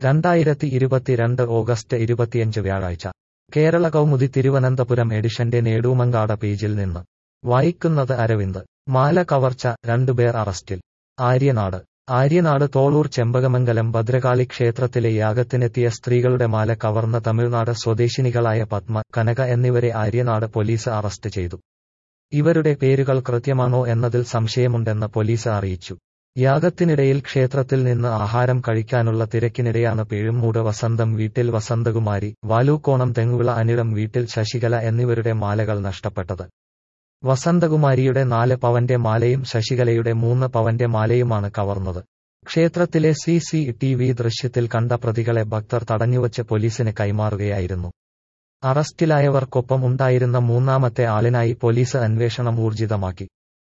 രണ്ടായിരത്തി ഇരുപത്തിരണ്ട് ഓഗസ്റ്റ് ഇരുപത്തിയഞ്ച് വ്യാഴാഴ്ച കേരള കൗമുദി തിരുവനന്തപുരം എഡിഷന്റെ നേടൂമങ്കാട പേജിൽ നിന്ന് വായിക്കുന്നത് അരവിന്ദ് മാല കവർച്ച രണ്ടുപേർ അറസ്റ്റിൽ ആര്യനാട് ആര്യനാട് തോളൂർ ചെമ്പകമംഗലം ഭദ്രകാളി ക്ഷേത്രത്തിലെ യാഗത്തിനെത്തിയ സ്ത്രീകളുടെ മാല കവർന്ന തമിഴ്നാട് സ്വദേശിനികളായ പത്മ കനക എന്നിവരെ ആര്യനാട് പോലീസ് അറസ്റ്റ് ചെയ്തു ഇവരുടെ പേരുകൾ കൃത്യമാണോ എന്നതിൽ സംശയമുണ്ടെന്ന് പോലീസ് അറിയിച്ചു യാഗത്തിനിടയിൽ ക്ഷേത്രത്തിൽ നിന്ന് ആഹാരം കഴിക്കാനുള്ള തിരക്കിനിടെയാണ് പേഴുമൂട് വസന്തം വീട്ടിൽ വസന്തകുമാരി വാലൂക്കോണം തെങ്ങുവിള അനിഴം വീട്ടിൽ ശശികല എന്നിവരുടെ മാലകൾ നഷ്ടപ്പെട്ടത് വസന്തകുമാരിയുടെ നാല് പവന്റെ മാലയും ശശികലയുടെ മൂന്ന് പവന്റെ മാലയുമാണ് കവർന്നത് ക്ഷേത്രത്തിലെ സി സി ടി വി ദൃശ്യത്തിൽ കണ്ട പ്രതികളെ ഭക്തർ തടഞ്ഞുവച്ച് പോലീസിന് കൈമാറുകയായിരുന്നു അറസ്റ്റിലായവർക്കൊപ്പം ഉണ്ടായിരുന്ന മൂന്നാമത്തെ ആളിനായി പോലീസ് അന്വേഷണം ഊർജിതമാക്കി